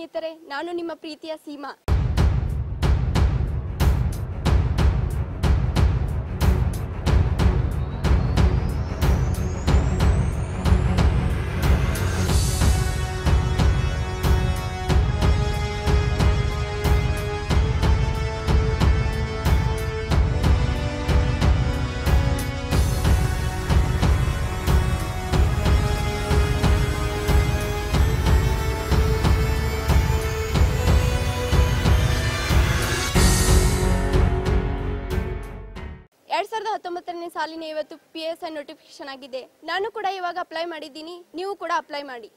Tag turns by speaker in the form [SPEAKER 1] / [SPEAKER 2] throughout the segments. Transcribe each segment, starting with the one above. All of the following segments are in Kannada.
[SPEAKER 1] ಸ್ನೇಹಿತರೆ ನಾನು ನಿಮ್ಮ ಪ್ರೀತಿಯ ಸೀಮಾ ಎರಡ್ ಸಾವಿರದ ಹತ್ತೊಂಬತ್ತನೇ ಸಾಲಿನ ಇವತ್ತು ಪಿ ಎಸ್ ಐ ನೋಟಿಫಿಕೇಶನ್ ಆಗಿದೆ ನಾನು ಕೂಡ ಇವಾಗ ಅಪ್ಲೈ ಮಾಡಿದ್ದೀನಿ ನೀವು ಕೂಡ ಅಪ್ಲೈ ಮಾಡಿ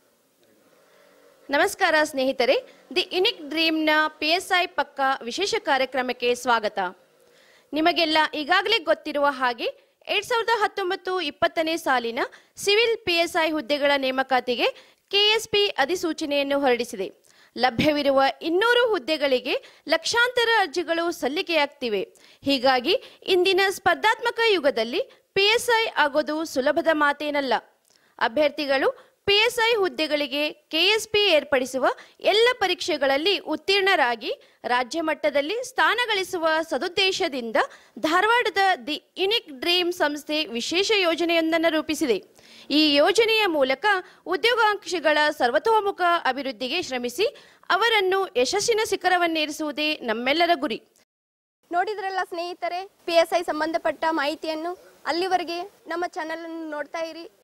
[SPEAKER 2] ನಮಸ್ಕಾರ ಸ್ನೇಹಿತರೆ ದಿ ಯುನಿಕ್ ಡ್ರೀಮ್ನ ಪಿ ಎಸ್ ಐ ಪಕ್ಕ ವಿಶೇಷ ಕಾರ್ಯಕ್ರಮಕ್ಕೆ ಸ್ವಾಗತ ನಿಮಗೆಲ್ಲ ಈಗಾಗಲೇ ಗೊತ್ತಿರುವ ಹಾಗೆ ಎರಡ್ ಸಾವಿರದ ಹತ್ತೊಂಬತ್ತು ಇಪ್ಪತ್ತನೇ ಸಾಲಿನ ಸಿವಿಲ್ ಪಿ ಎಸ್ ಐ ಹುದ್ದೆಗಳ ನೇಮಕಾತಿಗೆ ಕೆಎಸ್ಪಿ ಅಧಿಸೂಚನೆಯನ್ನು ಹೊರಡಿಸಿದೆ ಲಭ್ಯವಿರುವ ಇನ್ನೂರು ಹುದ್ದೆಗಳಿಗೆ ಲಕ್ಷಾಂತರ ಅರ್ಜಿಗಳು ಸಲ್ಲಿಕೆಯಾಗ್ತಿವೆ ಹೀಗಾಗಿ ಇಂದಿನ ಸ್ಪರ್ಧಾತ್ಮಕ ಯುಗದಲ್ಲಿ ಪಿಎಸ್ಐ ಆಗೋದು ಸುಲಭದ ಮಾತೇನಲ್ಲ ಅಭ್ಯರ್ಥಿಗಳು ಪಿಎಸ್ಐ ಹುದ್ದೆಗಳಿಗೆ ಕೆಎಸ್ಪಿ ಏರ್ಪಡಿಸುವ ಎಲ್ಲ ಪರೀಕ್ಷೆಗಳಲ್ಲಿ ಉತ್ತೀರ್ಣರಾಗಿ ರಾಜ್ಯ ಮಟ್ಟದಲ್ಲಿ ಸ್ಥಾನ ಗಳಿಸುವ ಸದುದ್ದೇಶದಿಂದ ಧಾರವಾಡದ ದಿ ಯುನಿಕ್ ಡ್ರೀಮ್ ಸಂಸ್ಥೆ ವಿಶೇಷ ಯೋಜನೆಯೊಂದನ್ನು ರೂಪಿಸಿದೆ ಈ ಯೋಜನೆಯ ಮೂಲಕ ಉದ್ಯೋಗಾಂಕ್ಷಿಗಳ ಸರ್ವತೋಮುಖ ಅಭಿವೃದ್ಧಿಗೆ ಶ್ರಮಿಸಿ ಅವರನ್ನು ಯಶಸ್ಸಿನ ಶಿಖರವನ್ನೇರಿಸುವುದೇ ನಮ್ಮೆಲ್ಲರ ಗುರಿ
[SPEAKER 1] ನೋಡಿದ್ರಲ್ಲ ಸ್ನೇಹಿತರೆ ಪಿ ಎಸ್ ಐ ಸಂಬಂಧಪಟ್ಟ ಮಾಹಿತಿಯನ್ನು ಅಲ್ಲಿವರೆಗೆ ನಮ್ಮ ಚಾನಲ್ ಅನ್ನು ನೋಡ್ತಾ ಇರಿ